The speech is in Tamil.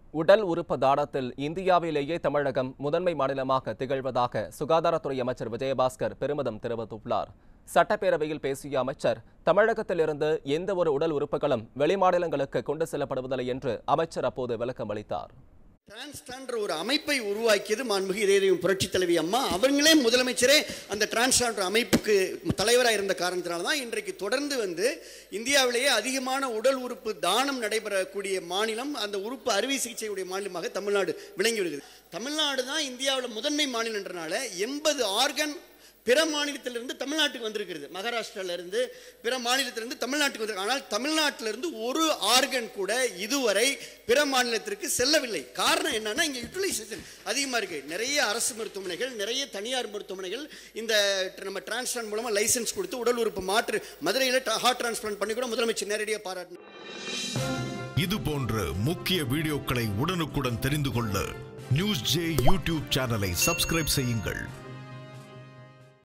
உடல் உறுப்பு தானத்தில் இந்தியாவிலேயே தமிழகம் முதன்மை மாநிலமாக திகழ்வதாக சுகாதாரத்துறை அமைச்சர் விஜயபாஸ்கர் பெருமிதம் தெரிவித்துள்ளார் சட்டப்பேரவையில் பேசிய அமைச்சர் தமிழகத்திலிருந்து எந்த ஒரு உடல் உறுப்புகளும் வெளிமாநிலங்களுக்கு கொண்டு செல்லப்படுவதில்லை என்று அமைச்சர் அப்போது விளக்கம் அளித்தார் டிரான்ஸ்டான்ற ஒரு அமைப்பை உருவாக்கியது மாண்புமிகு இதயம் புரட்சி தலைவி அம்மா அவங்களே முதலமைச்சரே அந்த டிரான்ஸ்டான்ற அமைப்புக்கு தலைவராக இருந்த காரணத்தினால தான் இன்றைக்கு தொடர்ந்து வந்து இந்தியாவிலேயே அதிகமான உடல் உறுப்பு தானம் நடைபெறக்கூடிய மாநிலம் அந்த உறுப்பு அறுவை சிகிச்சையுடைய மாநிலமாக தமிழ்நாடு விளங்கி வருகிறது தமிழ்நாடு தான் இந்தியாவில் முதன்மை மாநிலன்றனால எண்பது ஆர்கன் பிற மாநிலத்திலிருந்து தமிழ்நாட்டுக்கு வந்திருக்கிறது மகாராஷ்டிரால இருந்து பிற மாநிலத்திலிருந்து தமிழ்நாட்டுக்கு வந்திருக்கு ஆனால் தமிழ்நாட்டிலிருந்து ஒரு ஆர்கன் கூட இதுவரை பிற மாநிலத்திற்கு செல்லவில்லை காரணம் என்னன்னா இங்க யூட்டிலைசேஷன் அதிகமா இருக்கு நிறைய அரசு மருத்துவமனைகள் நிறைய தனியார் மருத்துவமனைகள் இந்த நம்ம டிரான்ஸ்பிளான்ட் மூலமா லைசன்ஸ் கொடுத்து உடல் உறுப்பு மாற்று மதுரையில் ஹார்ட் டிரான்ஸ்பிளான்ட் பண்ணி கூட முதலமைச்சர் நேரடியாக பாராட்டினார் இது போன்ற முக்கிய வீடியோக்களை உடனுக்குடன் தெரிந்து கொள்ள நியூஸ் ஜே யூடியூப் சேனலை சப்ஸ்கிரைப் செய்யுங்கள்